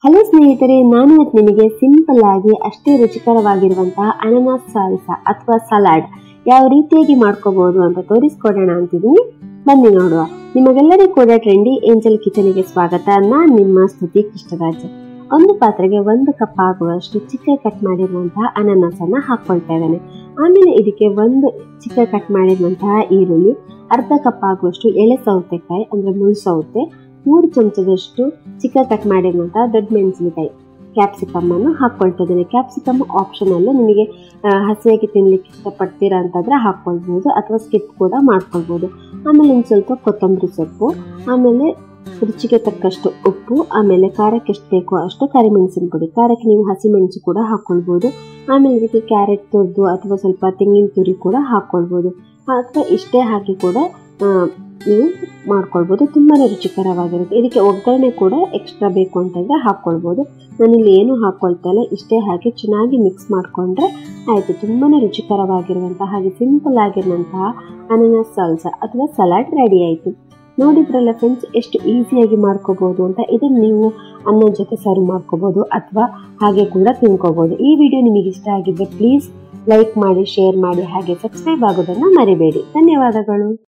hello ಸ್ನೇಹಿತರೆ ನಾನು ಇವತ್ತು ನಿಮಗೆ ಸಿಂಪಲ್ ಆಗಿ ಅಷ್ಟೇ ರುಚಿಕರವಾಗಿರುವಂತಹ ಅನನಾಸ್ ಸಾಲ್ಸಾ ಅಥವಾ ಸಲಾಡ್ ಯಾವ ರೀತಿಯಾಗಿ ಮಾಡ್ಕೋಬಹುದು ಅಂತ ತೋರಿಸ್ಕೊಡೋಣ ಅಂತಿದ್ದೀನಿ ಬನ್ನಿ ನೋಡುವ ನಿಮಗೆಲ್ಲರಿಗೂ ಕೂಡ ಟ್ರೆಂಡಿ ಏಂಜಲ್ ಕಿಚನ್ಗೆ ಸ್ವಾಗತ ನಾನ್ ನಿಮ್ಮ ಸ್ತುತಿ ಕೃಷ್ಣರಾಜ್ ಒಂದು ಪಾತ್ರೆಗೆ ಒಂದು ಕಪ್ ಆಗುವಷ್ಟು ಚಿಕ್ಕ ಕಟ್ ಮಾಡಿರುವಂತಹ ಅನನಾಸನ್ನ ಹಾಕೊಳ್ತಾ ಇದ್ದೇನೆ ಆಮೇಲೆ ಇದಕ್ಕೆ ಒಂದು ಚಿಕ್ಕ ಕಟ್ ಮಾಡಿರುವಂತಹ ಈರುಳ್ಳಿ ಅರ್ಧ ಕಪ್ ಆಗುವಷ್ಟು ಎಳೆ ಸೌತೆಕಾಯಿ ಅಂದ್ರೆ ಮುಳ್ಳು ಸೌತೆ ಮೂರು ಚಮಚದಷ್ಟು ಚಿಕ್ಕ ಕಟ್ ಮಾಡಿರುವಂತಹ ದೊಡ್ಡ ಮೆಣಸಿನಕಾಯಿ ಕ್ಯಾಪ್ಸಿಕಮ್ ಅನ್ನು ಹಾಕೊಳ್ತಾ ಇದ್ದೇನೆ ಕ್ಯಾಪ್ಸಿಕಮ್ ಆಪ್ಷನಲ್ ನಿಮಗೆ ಆ, ಹಸಿಯಾಗಿ ತಿನ್ಲಿಕ್ಕೆ ಇಷ್ಟಪಡ್ತೀರಾ ಅಂತಂದ್ರೆ ಹಾಕೊಳ್ಬೋದು ಅಥವಾ ಸ್ಕಿಪ್ ಕೂಡ ಮಾಡ್ಕೊಳ್ಬೋದು ಆಮೇಲೆ ಒಂದು ಸ್ವಲ್ಪ ಕೊತ್ತಂಬರಿ ಸೊಪ್ಪು ಆಮೇಲೆ ರುಚಿಗೆ ತಕ್ಕಷ್ಟು ಉಪ್ಪು ಆಮೇಲೆ ಖಾರಕ್ಕೆ ಎಷ್ಟು ಬೇಕೋ ಅಷ್ಟು ಕರಿಮೆಣಸಿನ ಪುಡಿ ಖಾರಕ್ಕೆ ನೀವು ಹಸಿಮೆಣಸು ಕೂಡ ಹಾಕೊಳ್ಬೋದು ಆಮೇಲೆ ಇದಕ್ಕೆ ಕ್ಯಾರೆಟ್ ತುರಿದು ಅಥವಾ ಸ್ವಲ್ಪ ತೆಂಗಿನ ತುರಿ ಕೂಡ ಹಾಕೊಳ್ಬೋದು ಅಥವಾ ಇಷ್ಟೇ ಹಾಕಿ ಕೂಡ ಆ, ನೀವು ಮಾಡ್ಕೊಳ್ಬೋದು ತುಂಬಾ ರುಚಿಕರವಾಗಿರುತ್ತೆ ಇದಕ್ಕೆ ಒಗ್ಗರಣೆ ಕೂಡ ಎಕ್ಸ್ಟ್ರಾ ಬೇಕು ಅಂತಂದರೆ ಹಾಕ್ಕೊಳ್ಬೋದು ನಾನಿಲ್ಲಿ ಏನು ಹಾಕ್ಕೊಳ್ತಾ ಇಲ್ಲ ಇಷ್ಟೇ ಹಾಕಿ ಚೆನ್ನಾಗಿ ಮಿಕ್ಸ್ ಮಾಡಿಕೊಂಡ್ರೆ ಆಯಿತು ತುಂಬಾ ರುಚಿಕರವಾಗಿರುವಂತಹ ಹಾಗೆ ಸಿಂಪಲ್ ಆಗಿರುವಂತಹ ಅನನಾಸ್ ಸಾಲ್ಸ ಅಥವಾ ಸಲಾಡ್ ರೆಡಿ ಆಯಿತು ನೋಡಿದ್ರಲ್ಲ ಫ್ರೆಂಡ್ಸ್ ಎಷ್ಟು ಈಸಿಯಾಗಿ ಮಾಡ್ಕೋಬೋದು ಅಂತ ಇದನ್ನು ನೀವು ಅನ್ನದ ಜೊತೆ ಸರ್ವ್ ಮಾಡ್ಕೋಬೋದು ಅಥವಾ ಹಾಗೆ ಕೂಡ ತಿನ್ಕೋಬೋದು ಈ ವಿಡಿಯೋ ನಿಮಗೆ ಇಷ್ಟ ಆಗಿದ್ದರೆ ಪ್ಲೀಸ್ ಲೈಕ್ ಮಾಡಿ ಶೇರ್ ಮಾಡಿ ಹಾಗೆ ಸಬ್ಸ್ಕ್ರೈಬ್ ಆಗೋದನ್ನು ಮರಿಬೇಡಿ ಧನ್ಯವಾದಗಳು